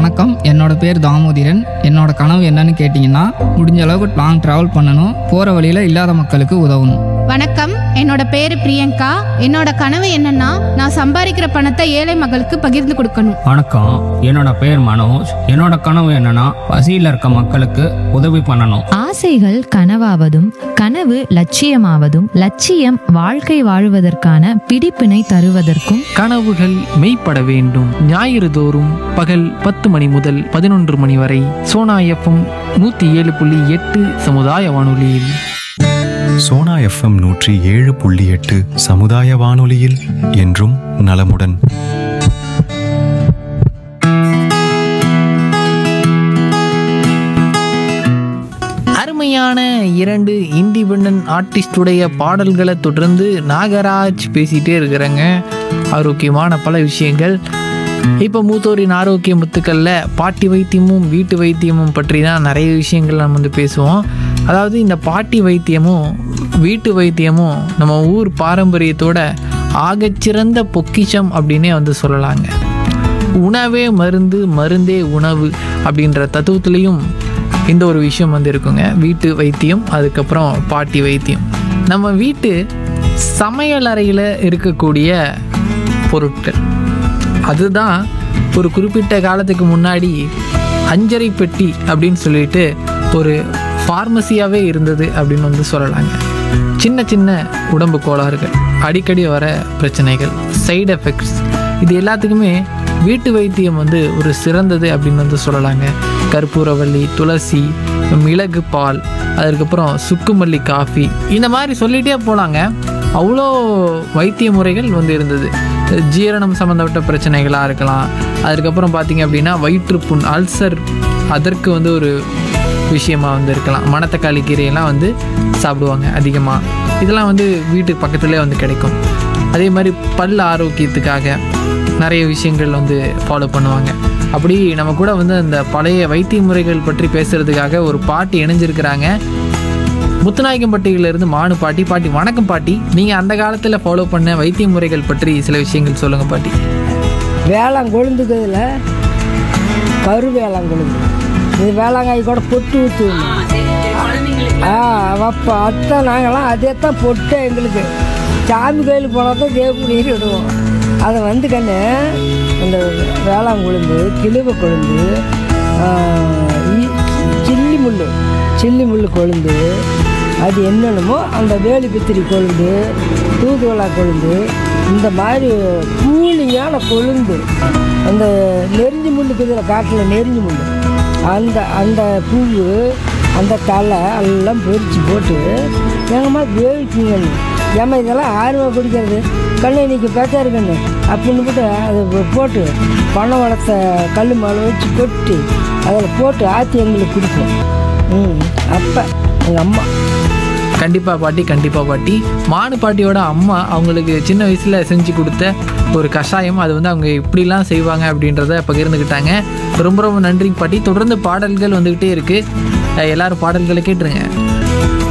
வணக்கம் என்னோட பேர் தாமோதிரன் என்னோட கனவு என்னன்னு கேட்டிங்கன்னா முடிஞ்ச அளவுக்கு லாங் ட்ராவல் பண்ணணும் போகிற வழியில் இல்லாத மக்களுக்கு உதவணும் வணக்கம் என்னோட பேரு பிரியங்கா என்னோட கனவு என்னன்னா நான் சம்பாதிக்கிற பணத்தை ஏழை மக்களுக்கு பகிர்ந்து கொடுக்கணும் வணக்கம் என்னோட பேர் மனோஜ் என்னோட கனவு என்னன்னா பசியில் இருக்க மக்களுக்கு உதவி பண்ணணும் ஆசைகள் கனவாவதும் கனவு லட்சியமாவதும் லட்சியம் வாழ்க்கை வாழுவதற்கான பிடிப்பினை தருவதற்கும் கனவுகள் மெய்ப்பட வேண்டும் ஞாயிறு தோறும் பகல் பத்து மணி முதல் பதினொன்று மணி வரை சோனா எஃப்எம் நூற்றி ஏழு புள்ளி எட்டு சமுதாய வானொலியில் சோனா எஃப்எம் நூற்றி ஏழு புள்ளி எட்டு சமுதாய வானொலியில் என்றும் நலமுடன் அருமையான இரண்டு இண்டிபெண்ட் ஆர்டிஸ்டுடைய பாடல்களை தொடர்ந்து நாகராஜ் பேசிகிட்டே இருக்கிறாங்க ஆரோக்கியமான பல விஷயங்கள் இப்போ மூத்தோரின் ஆரோக்கிய முத்துக்களில் பாட்டி வைத்தியமும் வீட்டு வைத்தியமும் பற்றி தான் நிறைய விஷயங்கள் நம்ம வந்து பேசுவோம் அதாவது இந்த பாட்டி வைத்தியமும் வீட்டு வைத்தியமும் நம்ம ஊர் பாரம்பரியத்தோட ஆகச்சிறந்த பொக்கிஷம் அப்படின்னே வந்து சொல்லலாங்க உணவே மருந்து மருந்தே உணவு அப்படின்ற தத்துவத்திலையும் இந்த ஒரு விஷயம் வந்து இருக்குங்க வீட்டு வைத்தியம் அதுக்கப்புறம் பாட்டி வைத்தியம் நம்ம வீட்டு சமையல் அறையில் இருக்கக்கூடிய பொருட்கள் அதுதான் ஒரு குறிப்பிட்ட காலத்துக்கு முன்னாடி அஞ்சரை பெட்டி அப்படின்னு சொல்லிட்டு ஒரு ஃபார்மசியாகவே இருந்தது அப்படின்னு வந்து சொல்லலாங்க சின்ன சின்ன உடம்பு கோளாறுகள் அடிக்கடி வர பிரச்சனைகள் சைடு எஃபெக்ட்ஸ் இது எல்லாத்துக்குமே வீட்டு வைத்தியம் வந்து ஒரு சிறந்தது அப்படின்னு வந்து சொல்லலாங்க கற்பூரவள்ளி துளசி மிளகு பால் அதுக்கப்புறம் சுக்குமல்லி காஃபி இந்த மாதிரி சொல்லிகிட்டே போகலாங்க அவ்வளோ வைத்திய முறைகள் வந்து இருந்தது ஜீரணம் சம்மந்தப்பட்ட பிரச்சனைகளாக இருக்கலாம் அதுக்கப்புறம் பார்த்தீங்க அப்படின்னா வயிற்றுப்புண் அல்சர் அதற்கு வந்து ஒரு விஷயமா வந்து இருக்கலாம் மணத்தக்காளி கீரையெல்லாம் வந்து சாப்பிடுவாங்க அதிகமாக இதெல்லாம் வந்து வீட்டுக்கு பக்கத்துலேயே வந்து கிடைக்கும் அதே மாதிரி பல் ஆரோக்கியத்துக்காக நிறைய விஷயங்கள் வந்து ஃபாலோ பண்ணுவாங்க அப்படி நம்ம கூட வந்து அந்த பழைய வைத்திய முறைகள் பற்றி பேசுகிறதுக்காக ஒரு பாட்டி இணைஞ்சிருக்கிறாங்க முத்துநாயக்கம்பட்டியிலிருந்து மானு பாட்டி பாட்டி வணக்கம் பாட்டி நீங்கள் அந்த காலத்தில் ஃபாலோ பண்ண வைத்திய முறைகள் பற்றி சில விஷயங்கள் சொல்லுங்கள் பாட்டி வேளாண் கொழுந்துக்கிறதுல கரு வேளாண் கொழுந்து இது வேளாங்காய் கூட பொட்டு ஊற்றுவோம் ஆ அப்போ அத்தை நாங்களாம் அதே தான் பொட்டு எங்களுக்கு சாமி கோயிலுக்கு போனால் தான் தேவப்பூடி விடுவோம் அதை வந்து கண்ணு அந்த வேளாண் கொழுந்து கிழுவ கொழுந்து ஆ, இ- சில்லி முள் சில்லி முள் கொழுந்து அது என்னென்னமோ அந்த வேலி பித்திரி கொழுந்து தூதுவளா கொழுந்து இந்த மாதிரி கூலிங்கான கொழுந்து அந்த நெறிஞ்சி முள் இருக்குதுல காட்டில் நெறிஞ்சி முள் அந்த அந்த பூவு அந்த தலை எல்லாம் பொரிச்சு போட்டு எங்கம்மா வேவிக்குங்கன்னு ஏம்மா இதெல்லாம் ஆர்வம் குடிக்கிறது கண்ணு இன்னைக்கு பேச்சாரு கண்ணு அப்படின்னு போட்டு அதை போ- போட்டு பனை வளர்த்த கல் மேலே வச்சு கொட்டி அதில் போட்டு ஆற்றி எங்களுக்கு குடிப்போம் ம் அப்போ எங்கள் அம்மா கண்டிப்பாக பாட்டி கண்டிப்பாக பாட்டி மானு பாட்டியோட அம்மா அவங்களுக்கு சின்ன வயசில் செஞ்சு கொடுத்த ஒரு கஷாயம் அது வந்து அவங்க இப்படிலாம் செய்வாங்க அப்படின்றத பகிர்ந்துக்கிட்டாங்க ரொம்ப ரொம்ப நன்றி பாட்டி தொடர்ந்து பாடல்கள் வந்துக்கிட்டே இருக்குது எல்லாரும் பாடல்களை கேட்டுருங்க